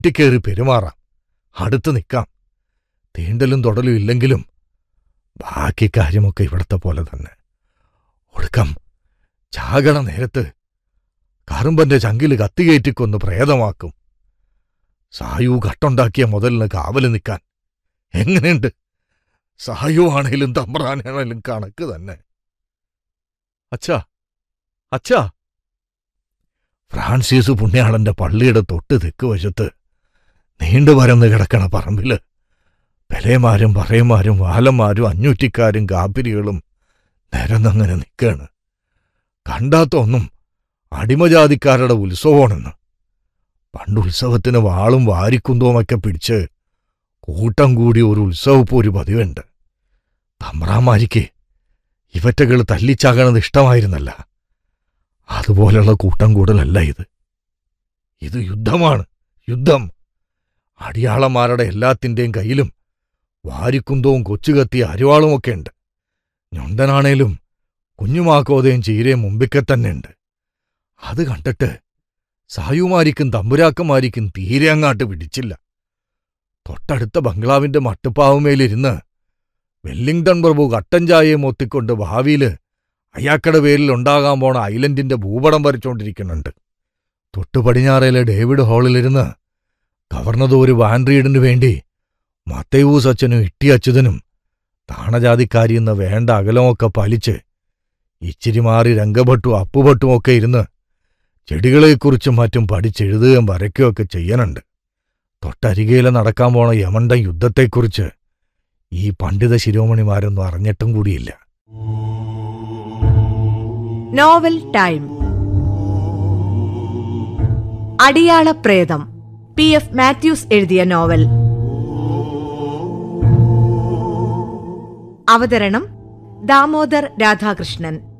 കൊട്ടിക്കേറി പെരുമാറാം അടുത്ത് നിൽക്കാം തീണ്ടലും തൊടലും ഇല്ലെങ്കിലും ബാക്കി കാര്യമൊക്കെ ഇവിടത്തെ പോലെ തന്നെ ഒടുക്കം ചാകണ നേരത്ത് കറുമ്പന്റെ ചങ്കില് കത്തികയറ്റിക്കൊന്ന് പ്രേതമാക്കും സായു കട്ടുണ്ടാക്കിയ മുതലിന് കാവല് നിൽക്കാൻ എങ്ങനെയുണ്ട് സായു ആണേലും തമ്പ്രാനാണേലും കണക്ക് തന്നെ അച്ഛാ അച്ഛാ ഫ്രാൻസിസ് പുണ്യാളന്റെ പള്ളിയുടെ തൊട്ട് തെക്ക് വശത്ത് നീണ്ടു പരന്ന് കിടക്കണ പറമ്പില് പെലേമാരും പറയമാരും വാലന്മാരും അഞ്ഞൂറ്റിക്കാരും കാപ്പിരികളും നിരന്നങ്ങനെ നിൽക്കാണ് കണ്ടാത്ത ഒന്നും അടിമജാതിക്കാരുടെ ഉത്സവമാണെന്ന് പണ്ട് ഉത്സവത്തിന് വാളും വാരിക്കുന്തവുമൊക്കെ പിടിച്ച് കൂട്ടം കൂടി ഒരു ഉത്സവപ്പോര് പതിവുണ്ട് തമ്പ്രാമാരിക്ക് ഇവറ്റകൾ തല്ലിച്ചാകണത് ഇഷ്ടമായിരുന്നല്ല അതുപോലുള്ള കൂട്ടം കൂടലല്ല ഇത് ഇത് യുദ്ധമാണ് യുദ്ധം അടിയാളന്മാരുടെ എല്ലാത്തിൻ്റെയും കയ്യിലും വാരിക്കുന്തവും കൊച്ചുകത്തിയ അരിവാളുമൊക്കെ ഉണ്ട് ഞൊണ്ടനാണേലും കുഞ്ഞുമാക്കോതയും ചീരയും മുമ്പിക്കെ തന്നെ ഉണ്ട് അത് കണ്ടിട്ട് സായുമാരിക്കും തമ്പുരാക്കന്മാരിക്കും തീരെ അങ്ങാട്ട് പിടിച്ചില്ല തൊട്ടടുത്ത ബംഗ്ലാവിന്റെ മട്ടുപ്പാവുമേലിരുന്ന് വെല്ലിംഗ്ടൺ പ്രഭു കട്ടൻ ചായയും ഒത്തിക്കൊണ്ട് ഭാവിയില് അയാക്കടെ പേരിൽ ഉണ്ടാകാൻ പോണ ഐലൻഡിന്റെ ഭൂപടം വരച്ചോണ്ടിരിക്കുന്നുണ്ട് തൊട്ടു പടിഞ്ഞാറയിലെ ഡേവിഡ് ഹാളിലിരുന്ന് ഗവർണർ ഒരു വാൻറീഡിനു വേണ്ടി മത്തയൂസ് അച്ഛനും ഇട്ടി അച്യുതനും താണജാതിക്കാരിയെന്ന് വേണ്ട അകലമൊക്കെ പാലിച്ച് ഇച്ചിരി മാറി രംഗഭട്ടും അപ്പുഭട്ടും ഒക്കെ ഇരുന്ന് ചെടികളെക്കുറിച്ചും മറ്റും പഠിച്ചെഴുതുകയും വരയ്ക്കുകയൊക്കെ ചെയ്യാനുണ്ട് തൊട്ടരികയിലെ നടക്കാൻ പോണ യമണ്ടൻ യുദ്ധത്തെക്കുറിച്ച് ഈ പണ്ഡിത ശിരോമണിമാരൊന്നും അറിഞ്ഞിട്ടും കൂടിയില്ല നോവൽ ടൈം അടിയാള പ്രേതം പി എഫ് മാത്യൂസ് എഴുതിയ നോവൽ അവതരണം ദാമോദർ രാധാകൃഷ്ണൻ